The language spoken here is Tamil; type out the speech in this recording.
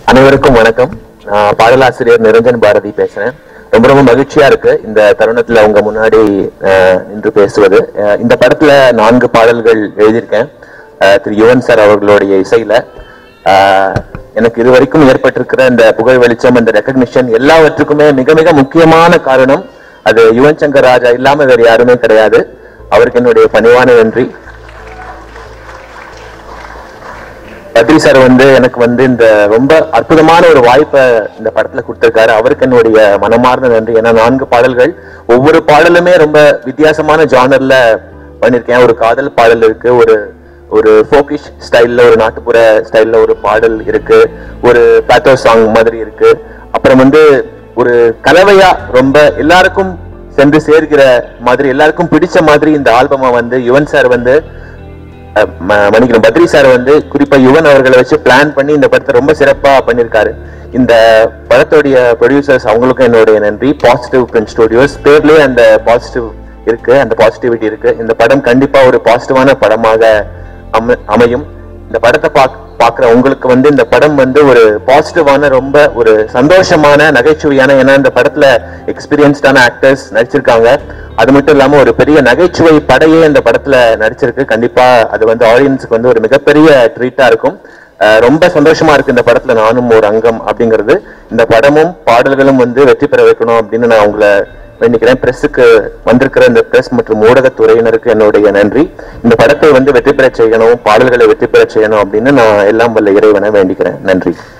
அனைவருக்கும் வணக்கம் நான் பாடலாசிரியர் நிரஞ்சன் பாரதி பேசுறேன் ரொம்ப ரொம்ப மகிழ்ச்சியா இருக்கு இந்த தருணத்துல உங்க முன்னாடி அஹ், நின்று பேசுவது அஹ், இந்த படத்துல நான்கு பாடல்கள் எழுதியிருக்கேன் அஹ், திரு யுவன் சார் அவர்களுடைய இசையில அஹ், எனக்கு இதுவரைக்கும் ஏற்பட்டிருக்கிற இந்த புகழ் வெளிச்சம் இந்த ரெக்கக்னிஷன் எல்லாவற்றுக்குமே மிக மிக முக்கியமான காரணம் அது யுவன் சங்கர் ராஜா இல்லாம வேற யாருமே கிடையாது அவருக்கு என்னுடைய பணிவான நன்றி பத்ரி சார் வந்து எனக்கு வந்து இந்த ரொம்ப அற்புதமான ஒரு வாய்ப்பை இந்த படத்துல கொடுத்திருக்காரு அவருக்கு என்னுடைய மனமார்ந்த நன்றி ஏன்னா நான்கு பாடல்கள் ஒவ்வொரு பாடலுமே ரொம்ப வித்தியாசமான ஜானர்ல பண்ணிருக்கேன் ஒரு காதல் பாடல் இருக்கு ஒரு ஒரு ஃபோக்கிஷ் ஸ்டைல்ல ஒரு நாட்டுப்புற ஸ்டைல்ல ஒரு பாடல் இருக்கு ஒரு பேத்தோ சாங் மாதிரி இருக்கு அப்புறம் வந்து ஒரு கலவையா ரொம்ப எல்லாருக்கும் சென்று சேர்க்கிற மாதிரி எல்லாருக்கும் பிடிச்ச மாதிரி இந்த ஆல்பமை வந்து யுவன் சார் வந்து அஹ் ம- மன்னிக்கணும் பத்ரி சார் வந்து குறிப்பா யுவன் அவர்களை வச்சு பிளான் பண்ணி இந்த படத்தை ரொம்ப சிறப்பா பண்ணிருக்காரு இந்த படத்துடைய ப்ரொடியூசர்ஸ் அவங்களுக்கும் என்னுடைய நன்றி பாசிட்டிவ் பிரிண்ட் ஸ்டுடியோஸ் பேர்லயே அந்த பாசிட்டிவ் இருக்கு அந்த பாசிட்டிவிட்டி இருக்கு இந்த படம் கண்டிப்பா ஒரு பாசிட்டிவான படமாக அம- அமையும் இந்த படத்தை பாக் பாக்குற உங்களுக்கு வந்து இந்த படம் வந்து ஒரு பாசிட்டிவான ரொம்ப ஒரு சந்தோஷமான நகைச்சுவையான ஏன்னா இந்த படத்துல எக்ஸ்பீரியன்ஸ்டான ஆக்டர்ஸ் நடிச்சிருக்காங்க அது மட்டும் இல்லாம ஒரு பெரிய நகைச்சுவை படையே இந்த படத்துல நடிச்சிருக்கு கண்டிப்பா அது வந்து ஆடியன்ஸுக்கு வந்து ஒரு மிகப்பெரிய ட்ரீட்டா இருக்கும் அஹ் ரொம்ப சந்தோஷமா இருக்கு இந்த படத்துல நானும் ஒரு அங்கம் அப்படிங்கிறது இந்த படமும் பாடல்களும் வந்து வெற்றி பெற வைக்கணும் அப்படின்னு நான் உங்களை வேண்டிக்கிறேன் பிரஸுக்கு வந்திருக்கிற இந்த பிரஸ் மற்றும் ஊடகத்துறையினருக்கு என்னுடைய நன்றி இந்த படத்தை வந்து வெற்றி பெற செய்யணும் பாடல்களை வெற்றி பெற செய்யணும் அப்படின்னு நான் எல்லாம் வல்ல இறைவனை வேண்டிக்கிறேன் நன்றி